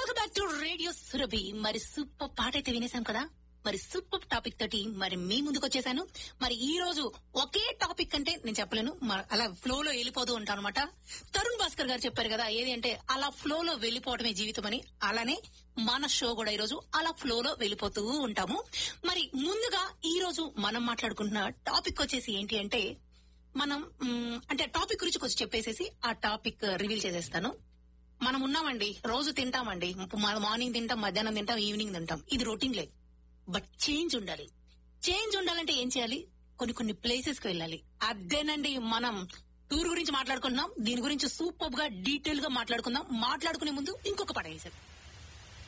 welcome back to radio Surabhi మరి super పాట అయితే వినేసాం కదా మరి సూపర్ టాపిక్ తోటి మరి మీ ముందుకు వచ్చేసాను మరి ఈ రోజు ఒకే టాపిక్ అంటే నేను చెప్పలేను మ- అలా ఫ్లో లో వెళ్ళిపోతూ ఉంటాను అనమాట తరుణ్ భాస్కర్ గారు చెప్పారు కదా ఏది అంటే అలా ఫ్లో లో వెళ్ళిపోవటమే జీవితం అని అలానే మన షో కూడా ఈ రోజు అలా ఫ్లో లో వెళ్ళిపోతూ ఉంటాము మరి ముందుగా ఈ రోజు మనం మాట్లాడుకుంటున్న టాపిక్ వచ్చేసి ఏంటి అంటే మనం మ్, అంటే టాపిక్ గురించి కొంచెం చెప్పేసేసి ఆ టాపిక్ రివీల్ చేసేస్తాను మనం ఉన్నామండి రోజు తింటామండి మన మార్నింగ్ తింటాం మధ్యాహ్నం తింటాం ఈవినింగ్ తింటాం ఇది రొటీన్ లేదు బట్ చేంజ్ ఉండాలి చేంజ్ ఉండాలంటే ఏం చేయాలి కొన్ని కొన్ని ప్లేసెస్ కి వెళ్ళాలి అదేనండి మనం టూర్ గురించి మాట్లాడుకుంటున్నాం దీని గురించి సూపర్ గా డీటెయిల్ గా మాట్లాడుకుందాం మాట్లాడుకునే ముందు ఇంకొక పడ వేసారు